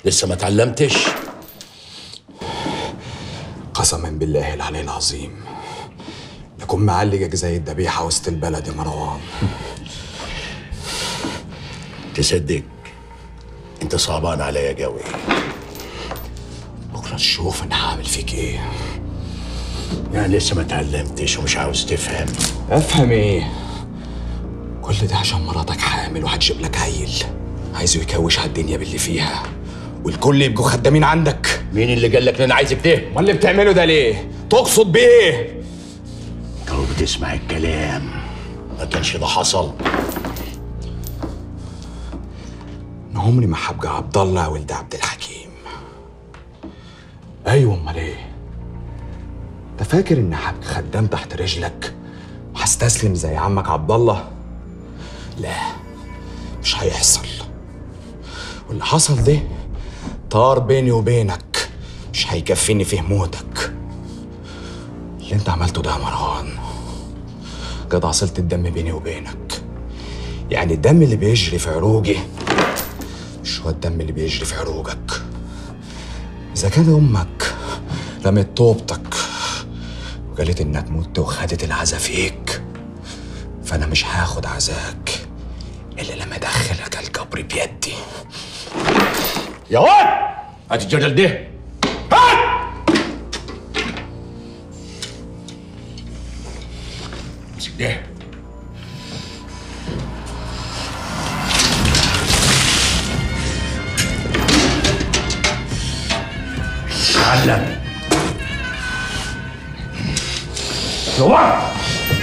لسه ما اتعلمتش قسما بالله العلي العظيم لكون معلقك زي الذبيحة وسط البلد يا مروان تصدق انت صعبان عليا قوي بكرة تشوف انا هعمل فيك ايه يعني لسه ما اتعلمتش ومش عاوز تفهم افهم ايه كل ده عشان مراتك حامل وهتجيب لك عيل عايزه يكوش على الدنيا باللي فيها والكل يبقوا خدامين عندك مين اللي قال لك ان انا عايزك ده امال اللي بتعمله ده ليه تقصد بايه لو بتسمع الكلام ما كانش ده حصل انا عمري ما هبقى عبد الله ولد عبد الحكيم ايوه امال ايه انت فاكر اني هبقى خدام تحت رجلك وهستسلم زي عمك عبد الله لا مش هيحصل واللي حصل ده طار بيني وبينك مش هيكفيني فيه موتك اللي انت عملته ده يا مروان جدع صلة الدم بيني وبينك يعني الدم اللي بيجري في عروقي مش هو الدم اللي بيجري في عروقك إذا كان أمك رمت طوبتك وقالت إنك مت وخدت العزا فيك فأنا مش هاخد عزاك إلا لما أدخلك القبر بيدي يا واد هات الجدل ده هات امسك ده تعلم يا واد